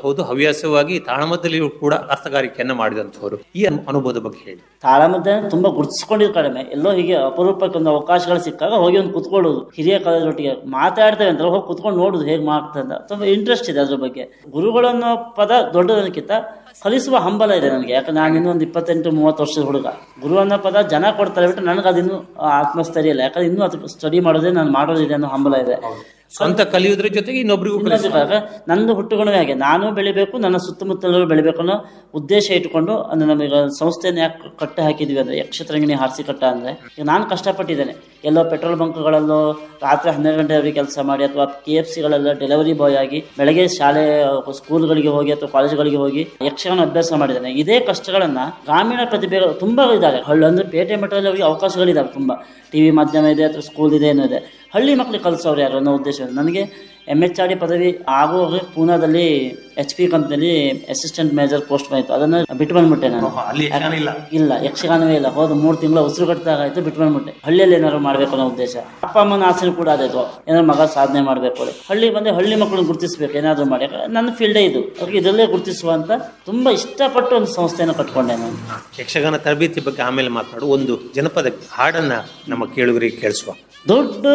ಹೌದು ಹವ್ಯಾಸವಾಗಿ ತಾಳಮದ್ದಲೆಯೂ ಕೂಡ ಅರ್ಥಗಾರಿಕೆಯನ್ನ ಮಾಡಿದಂಥವರು ಈ ಅನು- ಅನುಭವದ ಬಗ್ಗೆ ಹೇಳಿ ತಾಳಮದ್ದೆ ತುಂಬಾ ಗುರುತಿಸ್ಕೊಂಡಿದ್ದು ಕಡಿಮೆ ಎಲ್ಲೋ ಹೀಗೆ ಅಪರೂಪಕ್ಕೆ ಒಂದು ಅವಕಾಶಗಳು ಸಿಕ್ಕಾಗ ಹೋಗಿ ಒಂದು ಕುತ್ಕೊಳ್ಳೋದು ಹಿರಿಯ ಕಾಲೇಜೊಟ್ಟಿಗೆ ಮಾತಾಡ್ತೇವೆ ಅಂತ ಹೋಗಿ ಕುತ್ಕೊಂಡು ನೋಡುದು ಹೇಗೆ ಮಾಡ್ತದೆ ಅಂತ ತುಂಬಾ ಇಂಟ್ರೆಸ್ಟ್ ಇದೆ ಅದ್ರ ಬಗ್ಗೆ ಗುರುಗಳು ಅನ್ನೋ ಪದ ದೊಡ್ಡದಕ್ಕಿಂತ ಕಲಿಸುವ ಹಂಬಲ ಇದೆ ನನಗೆ ಯಾಕಂದ್ರೆ ನಾನು ಇನ್ನೂ ಒಂದು ಇಪ್ಪತ್ತೆಂಟು ಮೂವತ್ತು ವರ್ಷದ ಹುಡುಗ ಗುರು ಅನ್ನೋ ಪದ ಜನ ಕೊಡ್ತಾರೆ ಬಿಟ್ಟು ನನಗೆ ಅದಿನ್ನೂ ಆತ್ಮಸ್ಥೈರ್ಯ ಇಲ್ಲ ಯಾಕಂದ್ರೆ ಇನ್ನೂ ಅದಕ್ಕೆ ಸ್ಟಡಿ ಮಾಡೋದೇ ನಾನು ಮಾಡೋದಿದೆ ಅನ್ನೋ ಹಂಬಲ ಇದೆ ಸ್ವಂತ ಕಲಿಯುವುದ್ರ ಜೊತೆಗೆ ಇನ್ನೊಬ್ಬರಿಗೂ ಕಲಿಸ ಇನ್ನೊಂದು ನಂದು ಹುಟ್ಟುಗುಣವೇ ಹಾಗೆ ನಾನು ಬೆಳಿಬೇಕು ನನ್ನ ಸುತ್ತಮುತ್ತಲರು ಬೆಳಿಬೇಕು ಅನ್ನೋ ಉದ್ದೇಶ ಇಟ್ಕೊಂಡು ಅಂದ್ರೆ ನಮಗೆ ಸಂಸ್ಥೆನ ಯಾಕೆ ಕಟ್ಟ ಹಾಕಿದ್ವಿ ಅಂದ್ರೆ ಯಕ್ಷತರಂಗಿಣಿ ಹಾರಿಸಿ ಕಟ್ಟ ಅಂದ್ರೆ ಈಗ ನಾನು ಕಷ್ಟಪಟ್ಟಿದ್ದೇನೆ ಎಲ್ಲೋ ಪೆಟ್ರೋಲ್ ಬಂಕ್ಗಳಲ್ಲೋ ರಾತ್ರಿ ಹನ್ನೆರಡು ಗಂಟೆವರೆಗೆ ಕೆಲಸ ಮಾಡಿ ಅಥವಾ ಕೆ ಎಫ್ ಸಿಗಳೆಲ್ಲ ಡೆಲಿವರಿ ಬಾಯ್ ಆಗಿ ಬೆಳಗ್ಗೆ ಶಾಲೆ ಸ್ಕೂಲ್ಗಳಿಗೆ ಹೋಗಿ ಅಥವಾ ಕಾಲೇಜುಗಳಿಗೆ ಹೋಗಿ ಯಕ್ಷಗಾನ ಅಭ್ಯಾಸ ಮಾಡಿದ್ದೇನೆ ಇದೇ ಕಷ್ಟಗಳನ್ನ ಗ್ರಾಮೀಣ ಪ್ರತಿಭೆಗಳು ತುಂಬಾ ಇದ್ದಾರೆ ಹಳ್ಳಿ ಅಂದ್ರೆ ಪೇಟೆ ಮಟ್ಟದಲ್ಲಿ ಅವರಿಗೆ ಅವಕಾಶಗಳಿದ್ದಾವೆ ತುಂಬಾ ಟಿವಿ ಮಾಧ್ಯಮ ಇದೆ ಅಥವಾ ಸ್ಕೂಲ್ ಇದೆ ಏನೋ ಇದೆ ಹಳ್ಳಿ ಮಕ್ಕಳಿಗೆ ಕಲಿಸೋರು ಯಾರು ಅನ್ನೋ ಉದ್ದೇಶ ಇದೆ. ನನಗೆ ಎಮ್ ಎಚ್ ಆರ್ ಡಿ ಪದವಿ ಆಗುವಾಗ ಪೂನಾದಲ್ಲಿ ಎಚ್ ಪಿ ಕಂಪ್ನಿಯಲ್ಲಿ ಅಸಿಸ್ಟೆಂಟ್ ಮೇಜರ್ ಪೋಸ್ಟ್ ಬಂದಿತ್ತು ಅದನ್ನು ಬಿಟ್ಟು ಬಂದ್ಬಿಟ್ಟೆ ನಾನು ಅಲ್ಲಿ ಯಕ್ಷಗಾನ ಇಲ್ಲ ಇಲ್ಲ ಯಕ್ಷಗಾನವೇ ಇಲ್ಲ ಹೋದ ಮೂರು ತಿಂಗಳು ಉಸಿರು ಕಟ್ಟಿದಾಗಾಯ್ತು ಬಿಟ್ಟು ಬಂದ್ಬಿಟ್ಟೆ ಹಳ್ಳಿಯಲ್ಲಿ ಏನಾದ್ರು ಮಾಡ್ಬೇಕು ಅನ್ನೋ ಉದ್ದೇಶ ಅಪ್ಪ ಅಮ್ಮನ ಆಸೆ ಕೂಡ ಅದಾಯ್ತು ಏನಾದ್ರು ಮಗ ಸಾಧನೆ ಮಾಡಬೇಕು ಅಂತ ಹಳ್ಳಿ ಬಂದು ಹಳ್ಳಿ ಮಕ್ಕಳನ್ನ ಗುರುತಿಸ್ಬೇಕು ಏನಾದ್ರು ಮಾಡಿ ಯಾಕಂದ್ರೆ ನನ್ನ ಫೀಲ್ಡೇ ಇದು ಅವ್ರಿಗೆ ಇದರಲ್ಲೇ ಗುರುತಿಸುವ ಅಂತ ತುಂಬಾ ಇಷ್ಟಪಟ್ಟು ಒಂದು ಸಂಸ್ಥೆಯನ್ನು ಕಟ್ಕೊಂಡೆ ನಾನು ಯಕ್ಷಗಾನ ತರಬೇತಿ ಬಗ್ಗೆ ಆಮೇಲೆ ಮಾತನಾಡು ಒಂದು ಜನಪದ ಹಾಡನ್ನ ನಮ್ಮ ಕೇಳುಗರಿಗೆ ಕೇಳಿಸುವ ದೊಡ್ಡ